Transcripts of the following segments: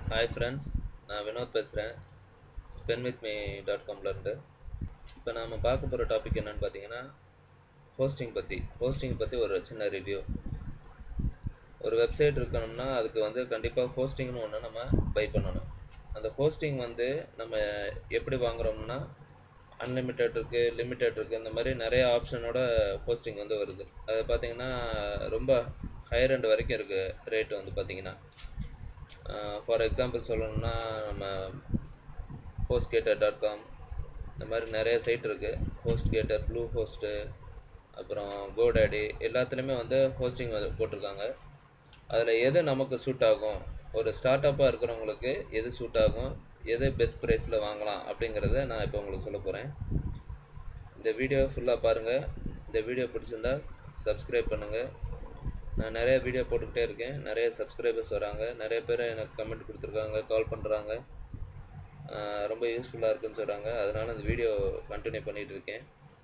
hi friends நான் வினோத் பேசுகிறேன் spend with me dot காம்லேருந்து இப்போ நாம் பார்க்க போகிற டாபிக் என்னன்னு பார்த்தீங்கன்னா ஹோஸ்டிங் பற்றி ஹோஸ்டிங் பற்றி ஒரு சின்ன ரிவ்யூ ஒரு வெப்சைட் இருக்கணும்னா அதுக்கு வந்து கண்டிப்பாக ஹோஸ்டிங்னு ஒன்று நம்ம பை பண்ணணும் அந்த ஹோஸ்டிங் வந்து நம்ம எப்படி வாங்குறோம்னா அன்லிமிட்டெட் இருக்குது லிமிட்டெட் இருக்குது இந்த மாதிரி நிறைய ஆப்ஷனோட ஹோஸ்டிங் வந்து வருது அது பார்த்தீங்கன்னா ரொம்ப ஹையர் end வரைக்கும் இருக்குது ரேட் வந்து பார்த்தீங்கன்னா ஃபார் எக்ஸாம்பிள் சொல்லணும்னா நம்ம ஹோஸ்ட் கேட்டர் டாட் காம் இந்த மாதிரி நிறைய சைட் இருக்குது ஹோஸ்ட் கேட்டர் ப்ளூ ஹோஸ்ட்டு அப்புறம் கோடாடி எல்லாத்துலேயுமே வந்து ஹோஸ்டிங் வந்து போட்டிருக்காங்க அதில் எது நமக்கு சூட் ஆகும் ஒரு ஸ்டார்ட் அப்பாக இருக்கிறவங்களுக்கு எது சூட் ஆகும் எது பெஸ்ட் ப்ரைஸில் வாங்கலாம் அப்படிங்கிறத நான் இப்போ உங்களுக்கு சொல்ல போகிறேன் இந்த வீடியோ ஃபுல்லாக பாருங்கள் இந்த வீடியோ பிடிச்சிருந்தா சப்ஸ்கிரைப் பண்ணுங்கள் நான் நிறைய வீடியோ போட்டுக்கிட்டே இருக்கேன் நிறைய சப்ஸ்கிரைபர்ஸ் வராங்க நிறைய பேர் எனக்கு கமெண்ட் கொடுத்துருக்காங்க கால் பண்ணுறாங்க ரொம்ப யூஸ்ஃபுல்லாக இருக்குன்னு சொல்கிறாங்க அதனால் இந்த வீடியோ கண்டினியூ பண்ணிகிட்டு இருக்கேன்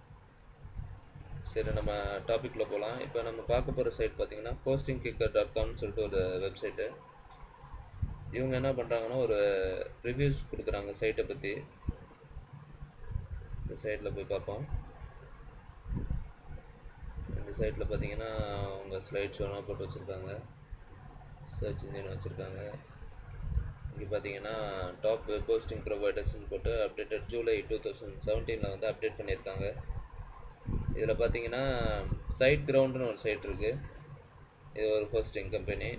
சரி நம்ம டாப்பிக்கில் போகலாம் இப்போ நம்ம பார்க்க போகிற சைட் பார்த்தீங்கன்னா ஹோஸ்டிங் கிக்கர் டாட் காம்னு சொல்லிட்டு ஒரு வெப்சைட்டு இவங்க என்ன பண்ணுறாங்கன்னா ஒரு ரிவ்யூஸ் கொடுக்குறாங்க சைட்டை பற்றி இந்த சைட்டில் போய் பார்ப்போம் இந்த சைட்டில் பார்த்தீங்கன்னா அவங்க ஸ்லைட் ஷோலாம் போட்டு வச்சுருக்காங்க சர்ச் இன்ஜின் வச்சுருக்காங்க இங்கே பார்த்தீங்கன்னா டாப் வெப் ஹோஸ்டிங் ப்ரொவைடர்ஸ்னு போட்டு அப்டேட்டட் ஜூலை டூ தௌசண்ட் செவன்டீனில் வந்து அப்டேட் பண்ணியிருக்காங்க இதில் பார்த்தீங்கன்னா சைட் கிரவுண்டுன்னு ஒரு சைட் இருக்குது இது ஒரு ஹோஸ்டிங் கம்பெனி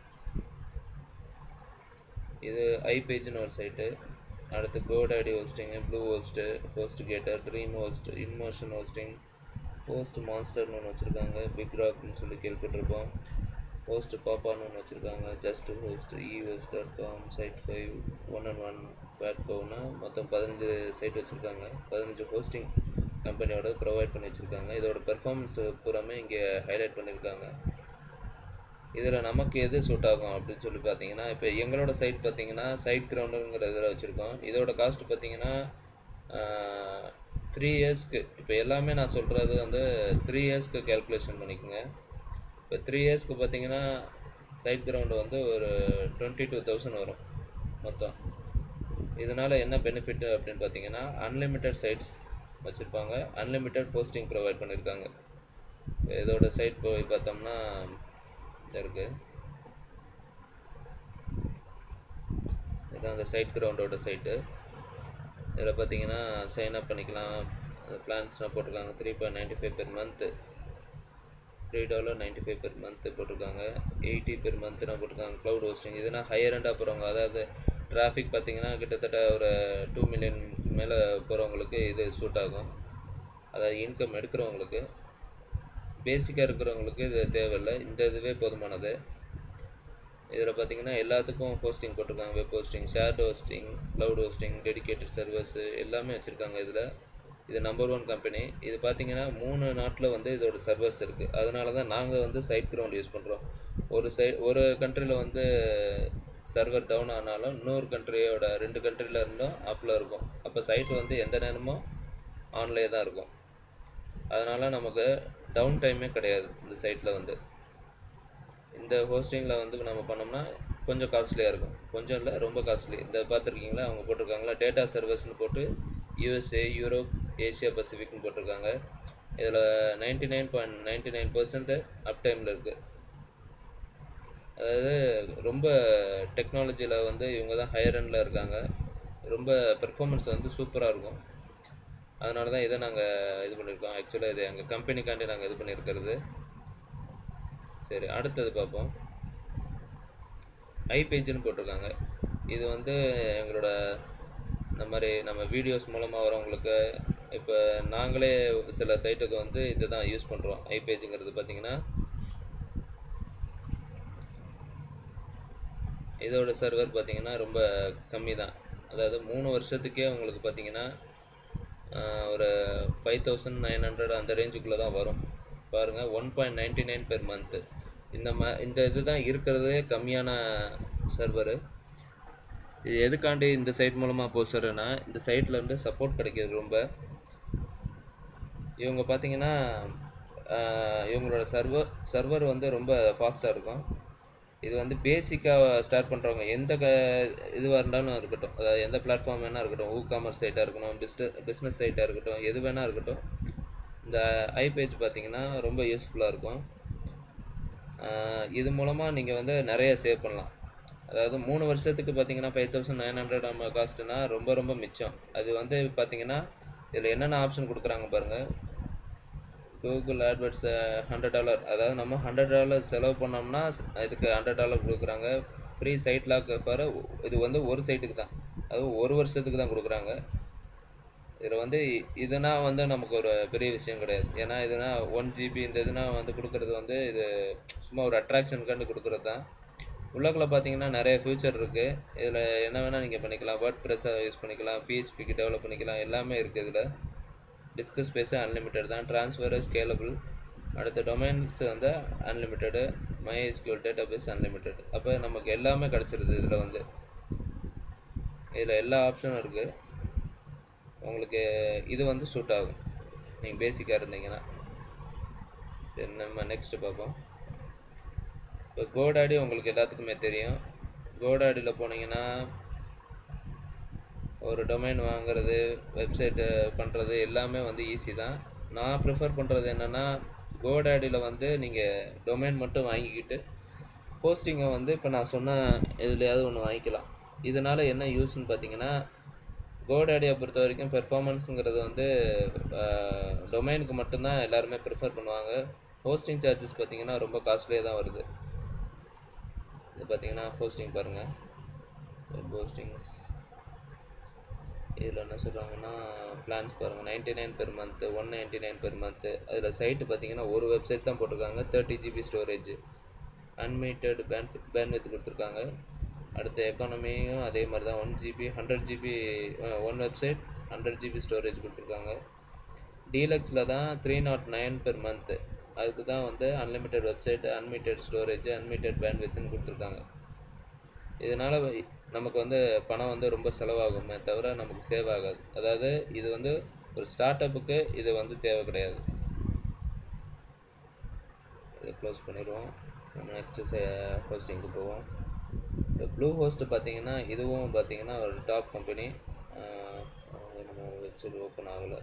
இது ஐ பேஜ்னு ஒரு சைட்டு அடுத்து GoDaddy hosting Bluehost HostGator DreamHost InMotion hosting ஹோஸ்ட் மான்ஸ்டர்னு ஒன்று வச்சுருக்காங்க பிக் ராக்னு சொல்லி கேள்விப்பட்டிருப்போம் ஹோஸ்ட் பாப்பான்னு ஒன்று வச்சுருக்காங்க JustHost eHost dot com site five one and one ஃபேட் கோவ்னு மொத்தம் பதினஞ்சு சைட் வச்சுருக்காங்க பதினஞ்சு ஹோஸ்டிங் கம்பெனியோட ப்ரொவைட் பண்ணி வச்சுருக்காங்க இதோட பெர்ஃபார்மன்ஸ் பூராமே இங்கே ஹைலைட் பண்ணியிருக்காங்க இதில் நமக்கு எது சூட் ஆகும் அப்படின்னு சொல்லி பார்த்தீங்கன்னா இப்போ எங்களோட சைட் பார்த்தீங்கன்னா சைட் கிரவுண்டுங்கிற இதில் வச்சுருக்கோம் இதோட காஸ்ட் பார்த்தீங்கன்னா த்ரீ இயர்ஸ்க்கு இப்போ எல்லாமே நான் சொல்கிறது வந்து த்ரீ இயர்ஸ்க்கு கேல்குலேஷன் பண்ணிக்கோங்க இப்போ த்ரீ இயர்ஸ்க்கு பார்த்தீங்கன்னா சைட் கிரவுண்டு வந்து ஒரு டுவெண்ட்டி டூ தௌசண்ட் வரும் மொத்தம் இதனால் என்ன பெனிஃபிட் அப்படின்னு பார்த்தீங்கன்னா அன்லிமிட்டெட் சைட்ஸ் வச்சுருப்பாங்க அன்லிமிட்டெட் போஸ்டிங் ப்ரொவைட் பண்ணியிருக்காங்க இதோட சைட் போய் பார்த்தோம்னா இருக்கு இதான் அந்த சைட் கிரவுண்டோட சைட்டு இதில் பார்த்தீங்கன்னா சைன் அப் பண்ணிக்கலாம் பிளான்ஸ்லாம் போட்டிருக்காங்க three point ninety five per month three dollar ninety five per month போட்டிருக்காங்க எயிட்டி பெர் மந்த்னா போட்டிருக்காங்க க்ளவுட் ஹோஸ்டிங் இதுனா ஹையர் எண்டாக போகிறவங்க அதாவது டிராஃபிக் பார்த்தீங்கன்னா கிட்டத்தட்ட ஒரு டூ மில்லியன் மேலே போகிறவங்களுக்கு இது சூட் ஆகும் அதாவது இன்கம் எடுக்கிறவங்களுக்கு பேசிக்காக இருக்கிறவங்களுக்கு இது தேவையில்லை இந்த இதுவே போதுமானது இதில் பார்த்தீங்கன்னா எல்லாத்துக்கும் ஹோஸ்டிங் போட்டிருக்காங்க web hosting shared hosting cloud hosting dedicated servers எல்லாமே வச்சுருக்காங்க இதில் இது நம்பர் ஒன் கம்பெனி இது பார்த்தீங்கன்னா மூணு நாட்டில் வந்து இதோட சர்வர்ஸ் இருக்குது அதனால தான் நாங்கள் வந்து சைட் கிரவுண்ட் யூஸ் பண்ணுறோம் ஒரு சை ஒரு கண்ட்ரியில் வந்து சர்வர் டவுன் ஆனாலும் இன்னொரு கண்ட்ரியோட ரெண்டு கண்ட்ரியில் இருந்தும் அப்பில் இருக்கும் அப்போ சைட் வந்து எந்த நேரமும் ஆன்லேயே தான் இருக்கும் அதனால் நமக்கு டவுன் டைமே கிடையாது இந்த சைட்டில் வந்து இந்த ஹோஸ்டிங்கில் வந்து நம்ம பண்ணோம்னா கொஞ்சம் காஸ்ட்லியாக இருக்கும் கொஞ்சம் இல்லை ரொம்ப காஸ்ட்லி இந்த பார்த்துருக்கீங்களா அவங்க போட்டிருக்காங்களா டேட்டா சர்வீஸ்னு போட்டு யூஎஸ்ஏ யூரோப் ஏஷியா பசிபிக்னு போட்டிருக்காங்க இதில் ninety nine point ninety nine percent அப் டைமில் இருக்குது அதாவது ரொம்ப டெக்னாலஜியில் வந்து இவங்க தான் ஹையர் எண்டில் இருக்காங்க ரொம்ப பெர்ஃபார்மன்ஸ் வந்து சூப்பராக இருக்கும் அதனால தான் இதை நாங்கள் இது பண்ணியிருக்கோம் ஆக்சுவலாக இது எங்கள் கம்பெனிக்காண்டி நாங்கள் இது பண்ணியிருக்கிறது சரி அடுத்தது பார்ப்போம் ஐ பேஜ்னு போட்டிருக்காங்க இது வந்து எங்களோட இந்த மாதிரி நம்ம வீடியோஸ் மூலமாக வரவங்களுக்கு இப்போ நாங்களே சில சைட்டுக்கு வந்து இது தான் யூஸ் பண்ணுறோம் ஐ பேஜுங்கிறது பார்த்தீங்கன்னா இதோட சர்வர் பார்த்தீங்கன்னா ரொம்ப கம்மி தான் அதாவது மூணு வருஷத்துக்கே உங்களுக்கு பார்த்தீங்கன்னா ஒரு ஃபைவ் தௌசண்ட் நைன் ஹண்ட்ரட் அந்த ரேஞ்சுக்குள்ளே தான் வரும் பாருங்கள் one point ninety nine per month இந்த ம இந்த இது தான் இருக்கிறதே கம்மியான சர்வரு இது எதுக்காண்டி இந்த சைட் மூலமாக போசுறேன்னா இந்த சைட்லேருந்து சப்போர்ட் கிடைக்கிது ரொம்ப இவங்க பார்த்தீங்கன்னா இவங்களோட சர்வர் சர்வர் வந்து ரொம்ப ஃபாஸ்ட்டாக இருக்கும் இது வந்து பேசிக்காக ஸ்டார்ட் பண்ணுறவங்க எந்த க இதுவாக இருந்தாலும் இருக்கட்டும் அதாவது எந்த பிளாட்ஃபார்ம் வேணால் இருக்கட்டும் ஊ காமர்ஸ் சைட்டாக இருக்கட்டும் பிஸ்னஸ் பிஸ்னஸ் சைட்டாக இருக்கட்டும் எது வேணால் இருக்கட்டும் இந்த ஐ பேஜ் பார்த்தீங்கன்னா ரொம்ப யூஸ்ஃபுல்லாக இருக்கும் ஆஹ் இது மூலமாக நீங்கள் வந்து நிறைய சேவ் பண்ணலாம் அதாவது மூணு வருஷத்துக்கு பார்த்தீங்கன்னா ஃபைவ் தௌசண்ட் நைன் ஹண்ட்ரட் நம்ம காஸ்ட்டுனா ரொம்ப ரொம்ப மிச்சம் அது வந்து பார்த்தீங்கன்னா இதில் என்னென்ன ஆப்ஷன் கொடுக்குறாங்க பாருங்கள் கூகுள் ஆட்வர்ட்ஸ் ஹண்ட்ரட் டாலர் அதாவது நம்ம ஹண்ட்ரட் டாலர் செலவு பண்ணோம்னா இதுக்கு ஹண்ட்ரட் டாலர் கொடுக்குறாங்க ஃப்ரீ சைட் லாக் ஃபார் இது வந்து ஒரு சைட்டுக்கு தான் அதுவும் ஒரு வருஷத்துக்கு தான் கொடுக்குறாங்க இதில் வந்து இ- இதுனா வந்து நமக்கு ஒரு பெரிய விஷயம் கிடையாது ஏன்னா இதுனா ஒன் ஜிபி இந்த இதுனா வந்து கொடுக்குறது வந்து இது சும்மா ஒரு அட்ராக்ஷனுக்காண்டு கொடுக்குறது தான் உள்ளக்குள்ள பார்த்தீங்கன்னா நிறைய ஃபியூச்சர் இருக்குது இதில் என்ன வேணால் நீங்கள் பண்ணிக்கலாம் வேர்ட் ப்ரெஸ்ஸை யூஸ் பண்ணிக்கலாம் பிஹெச்பிக்கு டெவலப் பண்ணிக்கலாம் எல்லாமே இருக்குது இதில் டிஸ்க் ஸ்பேஸு அன்லிமிட்டட் தான் ட்ரான்ஸ்ஃபரு ஸ்கேலபிள் அடுத்த டொமைன்ஸ் வந்து அன்லிமிட்டெடு MySQL டேட்டாபேஸ் அன்லிமிட்டெட் அப்போ நமக்கு எல்லாமே கிடச்சிருது இதில் வந்து இதில் எல்லா ஆப்ஷனும் இருக்குது உங்களுக்கு இது வந்து சூட் ஆகும் நீங்கள் பேசிக்காக இருந்தீங்கன்னா சரி நம்ம நெக்ஸ்ட் பார்ப்போம் இப்போ கோடாடி உங்களுக்கு எல்லாத்துக்குமே தெரியும் கோடாடியில் போனீங்கன்னா ஒரு டொமைன் வாங்குறது வெப்சைட்டு பண்ணுறது எல்லாமே வந்து ஈஸி தான் நான் ப்ரிஃபர் பண்ணுறது என்னென்னா கோடாடியில் வந்து நீங்கள் டொமைன் மட்டும் வாங்கிக்கிட்டு ஹோஸ்டிங்கை வந்து இப்போ நான் சொன்ன எதுலையாவது ஒன்று வாங்கிக்கலாம் இதனால் என்ன யூஸ்ன்னு பார்த்தீங்கன்னா கோடாடியை பொறுத்த வரைக்கும் பெர்ஃபார்மன்ஸுங்கிறது வந்து டொமைனுக்கு மட்டும்தான் எல்லாருமே ப்ரிஃபர் பண்ணுவாங்க ஹோஸ்டிங் சார்ஜஸ் பார்த்தீங்கன்னா ரொம்ப காஸ்ட்லியாக தான் வருது இது பார்த்தீங்கன்னா ஹோஸ்டிங் பாருங்கள் வெப் ஹோஸ்டிங்ஸ் இதில் என்ன சொல்கிறாங்கன்னா பிளான்ஸ் பாருங்கள் ninety nine per month one ninety nine per month அதில் சைட்டு பார்த்தீங்கன்னா ஒரு வெப்சைட் தான் போட்டிருக்காங்க thirty GB storage unlimited band bandwidth கொடுத்துருக்காங்க அடுத்த எக்கானமியும் அதே மாதிரி தான் one GB hundred GB one website hundred GB storage கொடுத்துருக்காங்க டீலக்ஸில் தான் three naught nine per month அதுக்கு தான் வந்து unlimited website unlimited storage unlimited பேண்ட்வித்துன்னு கொடுத்துருக்காங்க இதனால் நமக்கு வந்து பணம் வந்து ரொம்ப செலவாகுமே தவிர நமக்கு சேவ் ஆகாது அதாவது இது வந்து ஒரு ஸ்டார்ட் அப்புக்கு இது வந்து தேவை கிடையாது இதை க்ளோஸ் பண்ணிடுவோம் நம்ம நெக்ஸ்ட்டு ஹோஸ்டிங்க்கு போவோம் இந்த ப்ளூ ஹோஸ்ட் பார்த்தீங்கன்னா இதுவும் பார்த்தீங்கன்னா ஒரு டாப் கம்பெனி நம்ம வெப்சைட் ஓப்பன் ஆகலை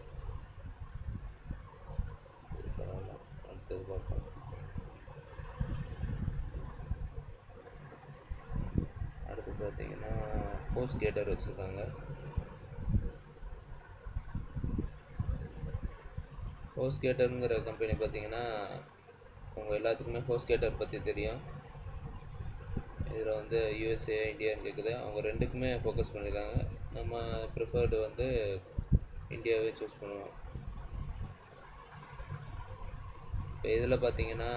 இது பரவாயில்ல அடுத்தது பார்ப்போம் அடுத்து பார்த்தீங்கன்னா ஹோஸ்ட் கேட்டர் வச்சுருக்காங்க ஹோஸ்ட் கேட்டருங்கிற கம்பெனி பார்த்தீங்கன்னா உங்கள் எல்லாத்துக்குமே ஹோஸ்ட் கேட்டர் பற்றி தெரியும் இதில் வந்து யூஎஸ்ஏ இந்தியான்னு கேட்குது அவங்க ரெண்டுக்குமே ஃபோக்கஸ் பண்ணியிருக்காங்க நம்ம ப்ரிஃபர்டு வந்து இந்தியாவே சூஸ் பண்ணுவோம் இப்போ இதில் பார்த்தீங்கன்னா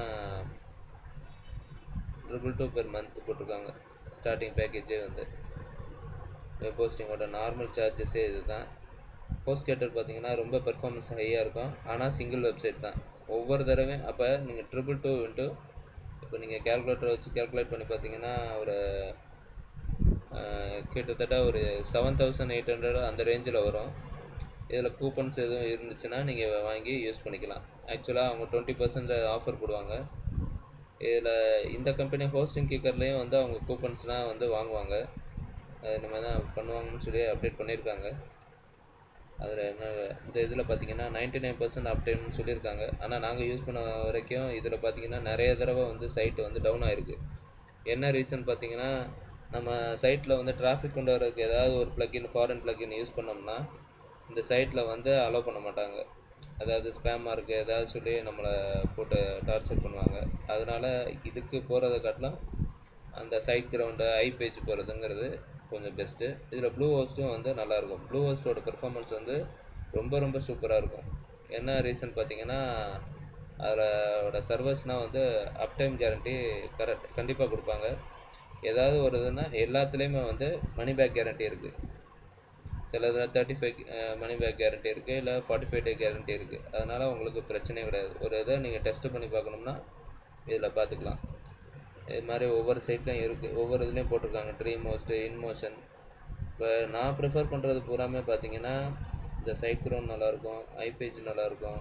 ட்ரிபிள் டூ பெர் மந்த் போட்டிருக்காங்க ஸ்டார்டிங் பேக்கேஜே வந்து வெப் ஹோஸ்டிங்கோட நார்மல் சார்ஜஸே இது தான் ஹோஸ்ட் கேட்டர் பார்த்தீங்கன்னா ரொம்ப பெர்ஃபார்மன்ஸ் ஹையாக இருக்கும் ஆனால் சிங்கிள் வெப்சைட் தான் ஒவ்வொரு தடவையும் அப்போ நீங்கள் ட்ரிபிள் டூ இன்ட்டு இப்போ நீங்கள் கேல்குலேட்டர் வச்சு கேல்குலேட் பண்ணி பார்த்தீங்கன்னா ஒரு கிட்டத்தட்ட ஒரு செவன் தௌசண்ட் எயிட் ஹண்ட்ரட் அந்த ரேஞ்சில் வரும் இதில் கூப்பன்ஸ் எதுவும் இருந்துச்சுன்னா நீங்கள் வாங்கி யூஸ் பண்ணிக்கலாம் ஆக்சுவலாக அவங்க டுவெண்ட்டி பர்சன்ட் ஆஃபர் போடுவாங்க இதில் இந்த கம்பெனி ஹோஸ்டிங் கிக்கர்லேயும் வந்து அவங்க கூப்பன்ஸ்லாம் வந்து வாங்குவாங்க அது இந்த மாதிரி தான் பண்ணுவாங்கன்னு சொல்லி அப்டேட் பண்ணியிருக்காங்க அதில் என்ன இந்த இதில் பார்த்தீங்கன்னா நைன்ட்டி நைன் பர்சன்ட் அப்டேட்னு சொல்லியிருக்காங்க ஆனால் நாங்கள் யூஸ் பண்ண வரைக்கும் இதில் பார்த்தீங்கன்னா நிறைய தடவை வந்து சைட்டு வந்து டவுன் ஆகிருக்கு என்ன ரீசன் பார்த்தீங்கன்னா நம்ம சைட்டில் வந்து டிராஃபிக் கொண்டு வரதுக்கு ஏதாவது ஒரு ப்ளக்கின் ஃபாரின் ப்ளக்கின் யூஸ் பண்ணோம்னா இந்த சைட்டில் வந்து அலோவ் பண்ண மாட்டாங்க அதாவது ஸ்பேமாக இருக்குது ஏதாவது சொல்லி நம்மளை போட்டு டார்ச்சர் பண்ணுவாங்க அதனால் இதுக்கு போகிறத காட்டிலும் அந்த சைட் கிரவுண்டு ஐ பேஜ் போகிறதுங்கிறது கொஞ்சம் பெஸ்ட்டு இதில் ப்ளூ ஹோஸ்ட்டும் வந்து நல்லாயிருக்கும் ப்ளூ ஹோஸ்ட்டோட பெர்ஃபார்மன்ஸ் வந்து ரொம்ப ரொம்ப சூப்பராக இருக்கும் என்ன ரீசன் பார்த்தீங்கன்னா அதோட சர்வீஸ்னால் வந்து அப் டைம் கேரண்டி கரெக்ட் கண்டிப்பாக கொடுப்பாங்க ஏதாவது ஒரு இதுன்னா எல்லாத்துலேயுமே வந்து மணி பேக் கேரண்டி இருக்குது சில இதில் thirty five money back guarantee இருக்குது இல்லை ஃபார்ட்டி ஃபைவ் டே கேரண்டி இருக்குது அதனால் உங்களுக்கு பிரச்சனையே கிடையாது ஒரு இதை நீங்கள் டெஸ்ட் பண்ணி பார்க்கணும்னா இதில் பார்த்துக்கலாம் இது மாதிரி ஒவ்வொரு சைட்லையும் இருக்குது ஒவ்வொரு இதுலேயும் போட்டிருக்காங்க ட்ரீம் ஹோஸ்ட்டு இன்மோஷன் இப்போ நான் ப்ரிஃபர் பண்ணுறது பூராமே பார்த்தீங்கன்னா இந்த சைட் க்ரௌண்ட் நல்லாயிருக்கும் ஐபேஜ் நல்லாயிருக்கும்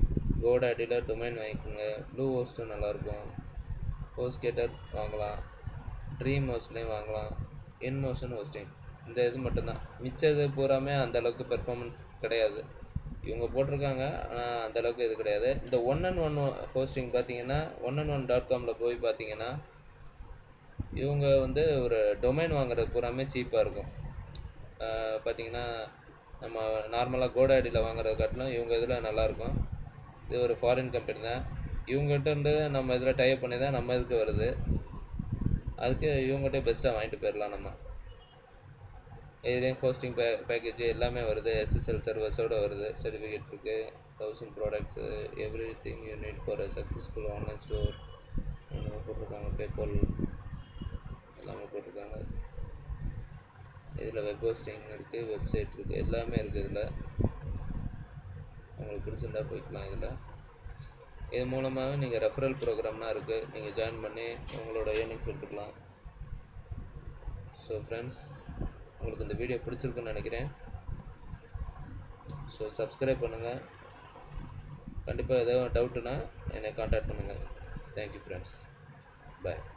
கோடாடியில் டொமைன் வாங்கிக்கோங்க ப்ளூ ஹோஸ்ட்டும் நல்லாயிருக்கும் ஹோஸ்ட் கேட்டர் வாங்கலாம் ட்ரீம் ஹோஸ்ட்லேயும் வாங்கலாம் இன் மோஷன் ஹோஸ்டிங் இந்த இது மட்டும்தான் மிச்சது பூராமே அந்த அளவுக்கு பெர்ஃபார்மன்ஸ் கிடையாது இவங்க போட்டிருக்காங்க ஆனால் அந்த அளவுக்கு இது கிடையாது இந்த ஒன் அண்ட் ஒன் ஹோஸ்டிங் பார்த்தீங்கன்னா ஒன் அண்ட் ஒன் டாட் காமில் போய் பார்த்தீங்கன்னா இவங்க வந்து ஒரு டொமைன் வாங்குறது பூராமே சீப்பாக இருக்கும் ஆஹ் பார்த்தீங்கன்னா நம்ம நார்மலாக கோடாடியில் வாங்குறது காட்டிலும் இவங்க இதில் நல்லாயிருக்கும் இது ஒரு ஃபாரின் கம்பெனி தான் இவங்ககிட்ட இருந்து நம்ம இதில் டைப் பண்ணி தான் நம்ம இதுக்கு வருது அதுக்கு இவங்ககிட்ட பெஸ்ட்டாக வாங்கிட்டு போயிடலாம் நம்ம இதுலேயும் ஹோஸ்டிங் பே பேக்கேஜ் எல்லாமே வருது எஸ்எஸ்எல் சர்வர்ஸோட வருது சர்டிஃபிகேட் இருக்குது thousand products everything you need for a successful online store போட்டிருக்காங்க பேபால் எல்லாமே போட்டிருக்காங்க இதில் வெப் ஹோஸ்டிங் இருக்குது வெப்சைட் இருக்குது எல்லாமே இருக்குது இதில் உங்களுக்கு பிடிச்சிருந்தா போய்க்கலாம் இதில் இது மூலமாகவே நீங்கள் ரெஃபரல் ப்ரோக்ராம்லாம் இருக்குது நீங்கள் ஜாயின் பண்ணி உங்களோட ஏர்னிங்ஸ் எடுத்துக்கலாம் ஸோ ஃப்ரெண்ட்ஸ் உங்களுக்கு இந்த வீடியோ பிடிச்சிருக்குன்னு நினைக்கிறேன் ஸோ சப்ஸ்கிரைப் பண்ணுங்கள் கண்டிப்பாக எதாவது டவுட்டுனா என்னை காண்டாக்ட் பண்ணுங்கள் தேங்க்யூ ஃப்ரெண்ட்ஸ் பாய்